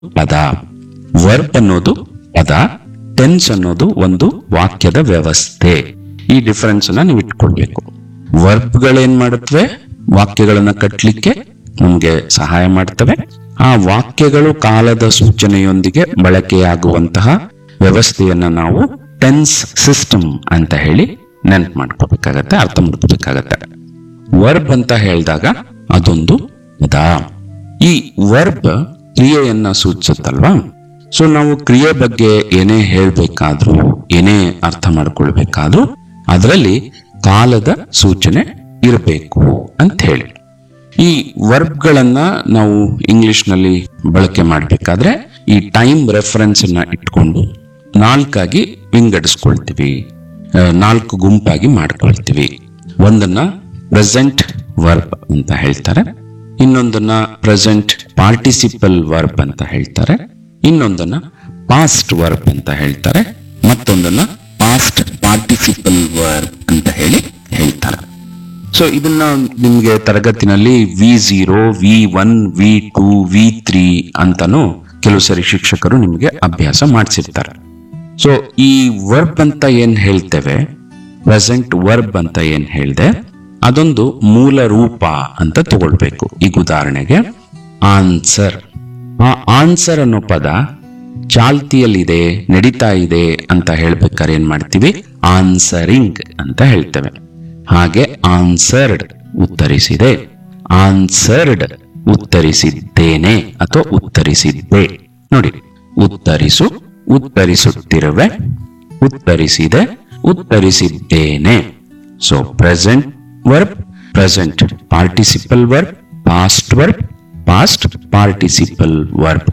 ಪದ ವರ್ಬ್ ಅನ್ನೋದು ಪದ ಟೆನ್ಸ್ ಅನ್ನೋದು ಒಂದು ವಾಕ್ಯದ ವ್ಯವಸ್ಥೆ ಈ ಡಿಫರೆನ್ಸ್ ಅನ್ನ ನೀವು ಇಟ್ಕೊಳ್ಬೇಕು ವರ್ಬ್ಗಳೇನ್ ಮಾಡುತ್ತವೆ ವಾಕ್ಯಗಳನ್ನ ಕಟ್ಲಿಕ್ಕೆ ನಮ್ಗೆ ಸಹಾಯ ಮಾಡ್ತವೆ ಆ ವಾಕ್ಯಗಳು ಕಾಲದ ಸೂಚನೆಯೊಂದಿಗೆ ಬಳಕೆಯಾಗುವಂತಹ ವ್ಯವಸ್ಥೆಯನ್ನ ನಾವು ಟೆನ್ಸ್ ಸಿಸ್ಟಮ್ ಅಂತ ಹೇಳಿ ನೆನ್ಪು ಮಾಡ್ಕೋಬೇಕಾಗತ್ತೆ ಅರ್ಥ ಮಾಡ್ಕೋಬೇಕಾಗತ್ತೆ ವರ್ಬ್ ಅಂತ ಹೇಳಿದಾಗ ಅದೊಂದು ಪದ ಈ ವರ್ಬ್ ಕ್ರಿಯೆಯನ್ನ ಸೂಚಿಸುತ್ತಲ್ವಾ ಸೊ ನಾವು ಕ್ರಿಯೆ ಬಗ್ಗೆ ಏನೇ ಹೇಳ್ಬೇಕಾದ್ರೂ ಏನೇ ಅರ್ಥ ಮಾಡ್ಕೊಳ್ಬೇಕಾದ್ರೂ ಅದರಲ್ಲಿ ಕಾಲದ ಸೂಚನೆ ಇರಬೇಕು ಅಂತ ಹೇಳಿ ಈ ವರ್ಬ್ಗಳನ್ನ ನಾವು ಇಂಗ್ಲಿಷ್ ನಲ್ಲಿ ಬಳಕೆ ಮಾಡಬೇಕಾದ್ರೆ ಈ ಟೈಮ್ ರೆಫರೆನ್ಸ್ ಅನ್ನ ಇಟ್ಕೊಂಡು ನಾಲ್ಕಾಗಿ ವಿಂಗಡಿಸ್ಕೊಳ್ತೀವಿ ಆ, ನಾಲ್ಕು ಗುಂಪಾಗಿ ಮಾಡ್ಕೊಳ್ತೀವಿ ಒಂದನ್ನ ಪ್ರೆಸೆಂಟ್ ವರ್ಬ್ ಅಂತ ಹೇಳ್ತಾರೆ ಇನ್ನೊಂದನ್ನ ಪ್ರೆಸೆಂಟ್ ಪಾರ್ಟಿಸಿಪಲ್ ವರ್ಬ್ ಅಂತ ಹೇಳ್ತಾರೆ ಇನ್ನೊಂದನ್ನ ಪಾಸ್ಟ್ ವರ್ಬ್ ಅಂತ ಹೇಳ್ತಾರೆ ಮತ್ತೊಂದನ್ನ ಪಾಸ್ಟ್ ಪಾರ್ಟಿಸಿಪಲ್ ವರ್ಬ್ ಅಂತ ಹೇಳಿ ಹೇಳ್ತಾರೆ ಸೊ ಇದನ್ನ ನಿಮ್ಗೆ ತರಗತಿನಲ್ಲಿ V zero V one V two V three ಅಂತಾನು ಕೆಲವು ಸರಿ ಶಿಕ್ಷಕರು ನಿಮ್ಗೆ ಅಭ್ಯಾಸ ಮಾಡಿಸಿರ್ತಾರೆ ಸೊ ಈ ವರ್ಬ್ ಅಂತ ಏನ್ ಹೇಳ್ತೇವೆ ಪ್ರೆಸೆಂಟ್ ವರ್ಬ್ ಅಂತ ಏನ್ ಹೇಳ್ದೆ ಅದೊಂದು ಮೂಲ ರೂಪ ಅಂತ ತಗೊಳ್ಬೇಕು ಈಗ ಉದಾಹರಣೆಗೆ ಆನ್ಸರ್ ಆ ಆನ್ಸರ್ ಅನ್ನೋ ಪದ ಚಾಲ್ತಿಯಲ್ಲಿದೆ ನಡೀತಾ ಇದೆ ಅಂತ ಹೇಳ್ಬೇಕಾದ್ರೆ ಏನ್ ಮಾಡ್ತೀವಿ ಆನ್ಸರಿಂಗ್ ಅಂತ ಹೇಳ್ತೇವೆ ಹಾಗೆ ಆನ್ಸರ್ಡ್ ಉತ್ತರಿಸಿದೆ ಆನ್ಸರ್ಡ್ ಉತ್ತರಿಸಿದ್ದೇನೆ ಅಥವಾ ಉತ್ತರಿಸಿದ್ದೆ ನೋಡಿ ಉತ್ತರಿಸು ಉತ್ತರಿಸುತ್ತಿರುವೆ ಉತ್ತರಿಸಿದೆ ಉತ್ತರಿಸಿದ್ದೇನೆ so present verb present participle verb past verb past participle verb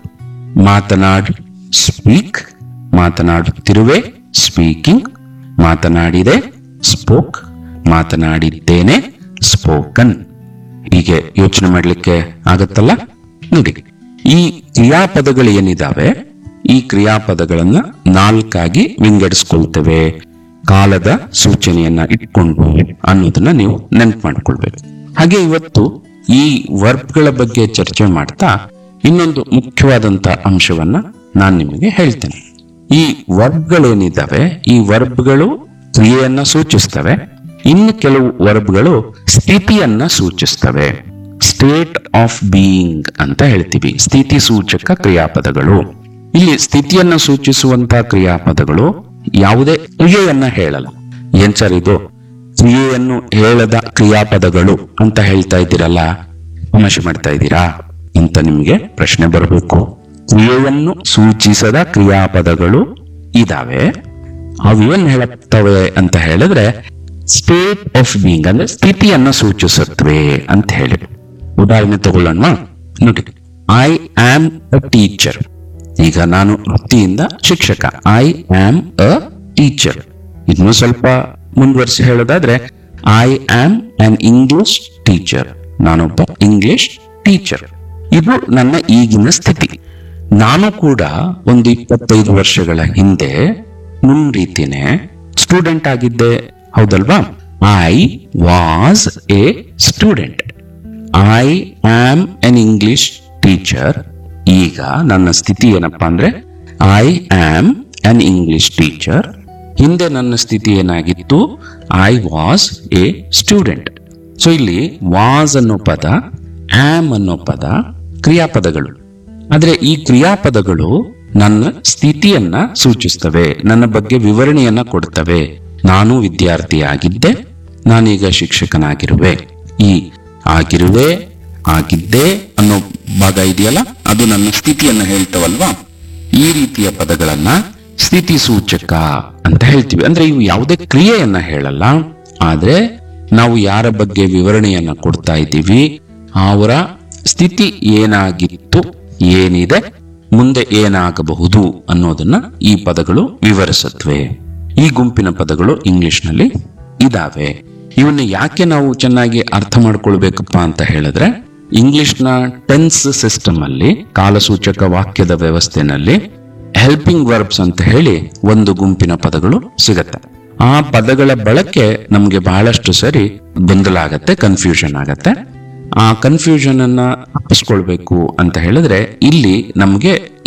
ಮಾತನಾಡ್ ಸ್ಪೀಕ್ ಮಾತನಾಡುತ್ತಿರುವೆ ಸ್ಪೀಕಿಂಗ್ ಮಾತನಾಡಿದೆ ಸ್ಪೋಕ್ ಮಾತನಾಡಿದ್ದೇನೆ ಸ್ಪೋಕನ್ ಹೀಗೆ ಯೋಚನೆ ಮಾಡ್ಲಿಕ್ಕೆ ಆಗತ್ತಲ್ಲ ನೋಡಿ ಈ ಕ್ರಿಯಾಪದಗಳು ಏನಿದಾವೆ ಈ ಕ್ರಿಯಾಪದಗಳನ್ನ ನಾಲ್ಕಾಗಿ ವಿಂಗಡಿಸ್ಕೊಳ್ತೇವೆ ಕಾಲದ ಸೂಚನೆಯನ್ನ ಇಟ್ಕೊಂಡು ಅನ್ನೋದನ್ನ ನೀವು ನೆನ್ಪು ಮಾಡ್ಕೊಳ್ಬೇಕು ಹಾಗೆ ಇವತ್ತು ಈ ವರ್ಬ್ಗಳ ಬಗ್ಗೆ ಚರ್ಚೆ ಮಾಡ್ತಾ ಇನ್ನೊಂದು ಮುಖ್ಯವಾದಂತ ಅಂಶವನ್ನ ನಾನು ನಿಮಗೆ ಹೇಳ್ತೇನೆ ಈ ವರ್ಬ್ಗಳೇನಿದ್ದಾವೆ ಈ ವರ್ಬ್ಗಳು ಕ್ರಿಯೆಯನ್ನ ಸೂಚಿಸ್ತವೆ ಇನ್ನು ಕೆಲವು ವರ್ಬ್ಗಳು ಸ್ಥಿತಿಯನ್ನ ಸೂಚಿಸ್ತವೆ ಸ್ಟೇಟ್ ಆಫ್ ಬೀಯಿಂಗ್ ಅಂತ ಹೇಳ್ತೀವಿ ಸ್ಥಿತಿ ಸೂಚಕ ಕ್ರಿಯಾಪದಗಳು ಇಲ್ಲಿ ಸ್ಥಿತಿಯನ್ನ ಸೂಚಿಸುವಂತ ಕ್ರಿಯಾಪದಗಳು ಯಾವುದೇ ಕ್ರಿಯೆಯನ್ನ ಹೇಳಲ್ಲ ಏನ್ ಸರ್ ಇದು ಕ್ರಿಯೆಯನ್ನು ಹೇಳದ ಕ್ರಿಯಾಪದಗಳು ಅಂತ ಹೇಳ್ತಾ ಇದ್ದೀರಲ್ಲ ತಮಾಷೆ ಮಾಡ್ತಾ ಇದ್ದೀರಾ ಅಂತ ನಿಮ್ಗೆ ಪ್ರಶ್ನೆ ಬರಬೇಕು ಕ್ರಿಯೆಯನ್ನು ಸೂಚಿಸದ ಕ್ರಿಯಾಪದಗಳು ಇದಾವೆ ಅವೇನ್ ಹೇಳುತ್ತವೆ ಅಂತ ಹೇಳಿದ್ರೆ ಸ್ಟೇಟ್ ಆಫ್ ಬೀಯಿಂಗ್ ಅಂದ್ರೆ ಸ್ಥಿತಿಯನ್ನ ಸೂಚಿಸುತ್ತವೆ ಅಂತ ಹೇಳಿ ಉದಾಹರಣೆ ತಗೊಳ್ಳೋಣ ನೋಡಿ ಐ ಆಮ್ ಅ ಟೀಚರ್ ಈಗ ನಾನು ವೃತ್ತಿಯಿಂದ ಶಿಕ್ಷಕ ಐ ಆಮ್ ಅ ಟೀಚರ್ ಇನ್ನು ಸ್ವಲ್ಪ ಮುಂದುವರಿಸಿ ಹೇಳೋದಾದ್ರೆ I am an English teacher ನಾನೊಬ್ಬ ಇಂಗ್ಲಿಷ್ ಟೀಚರ್ ಇದು ನನ್ನ ಈಗಿನ ಸ್ಥಿತಿ ನಾನು ಕೂಡ ಒಂದು ಇಪ್ಪತ್ತೈದು ವರ್ಷಗಳ ಹಿಂದೆ ನಿಮ್ ರೀತಿನೇ ಸ್ಟೂಡೆಂಟ್ ಆಗಿದ್ದೆ ಹೌದಲ್ವಾ I was a student I am an English teacher ಈಗ ನನ್ನ ಸ್ಥಿತಿ ಏನಪ್ಪಾ ಅಂದ್ರೆ I am an English teacher ಹಿಂದೆ ನನ್ನ ಸ್ಥಿತಿ ಏನಾಗಿತ್ತು I was a student so ಇಲ್ಲಿ ವಾಸ್ ಅನ್ನೋ ಪದ ಆಮ್ ಅನ್ನೋ ಪದ ಕ್ರಿಯಾಪದಗಳು ಆದ್ರೆ ಈ ಕ್ರಿಯಾಪದಗಳು ನನ್ನ ಸ್ಥಿತಿಯನ್ನ ಸೂಚಿಸ್ತವೆ ನನ್ನ ಬಗ್ಗೆ ವಿವರಣೆಯನ್ನ ಕೊಡ್ತವೆ ನಾನು ವಿದ್ಯಾರ್ಥಿಯಾಗಿದ್ದೆ ನಾನೀಗ ಶಿಕ್ಷಕನಾಗಿರುವೆ ಈ ಆಗಿರುವೆ ಆಗಿದ್ದೆ ಅನ್ನೋ ಭಾಗ ಇದೆಯಲ್ಲ ಅದು ನನ್ನ ಸ್ಥಿತಿಯನ್ನ ಹೇಳ್ತವಲ್ವಾ ಈ ರೀತಿಯ ಪದಗಳನ್ನ ಸ್ಥಿತಿ ಸೂಚಕ ಅಂತ ಹೇಳ್ತೀವಿ ಅಂದ್ರೆ ಇವು ಯಾವುದೇ ಕ್ರಿಯೆಯನ್ನ ಹೇಳಲ್ಲ ಆದ್ರೆ ನಾವು ಯಾರ ಬಗ್ಗೆ ವಿವರಣೆಯನ್ನ ಕೊಡ್ತಾ ಇದ್ದೀವಿ ಅವರ ಸ್ಥಿತಿ ಏನಾಗಿತ್ತು ಏನಿದೆ ಮುಂದೆ ಏನಾಗಬಹುದು ಅನ್ನೋದನ್ನ ಈ ಪದಗಳು ವಿವರಿಸುತ್ತವೆ ಈ ಗುಂಪಿನ ಪದಗಳು ಇಂಗ್ಲಿಷ್ನಲ್ಲಿ ಇದಾವೆ ಇವನ್ನ ಯಾಕೆ ನಾವು ಚೆನ್ನಾಗಿ ಅರ್ಥ ಮಾಡ್ಕೊಳ್ಬೇಕಪ್ಪ ಅಂತ ಹೇಳಿದ್ರೆ ಇಂಗ್ಲಿಷ್ನ ಟೆನ್ಸ್ ಸಿಸ್ಟಮ್ ಅಲ್ಲಿ ಕಾಲಸೂಚಕ ವಾಕ್ಯದ ವ್ಯವಸ್ಥೆನಲ್ಲಿ ಹೆಲ್ಪಿಂಗ್ ವರ್ಬ್ಸ್ ಅಂತ ಹೇಳಿ ಒಂದು ಗುಂಪಿನ ಪದಗಳು ಸಿಗತ್ತೆ ಆ ಪದಗಳ ಬಳಕೆ ನಮ್ಗೆ ಬಹಳಷ್ಟು ಸರಿ ಗೊಂದಲ ಆಗತ್ತೆ ಕನ್ಫ್ಯೂಷನ್ ಆಗತ್ತೆ ಆ ಕನ್ಫ್ಯೂಷನ್ ಅನ್ನ ತಪ್ಪಿಸ್ಕೊಳ್ಬೇಕು ಅಂತ ಹೇಳಿದ್ರೆ ಇಲ್ಲಿ ನಮಗೆ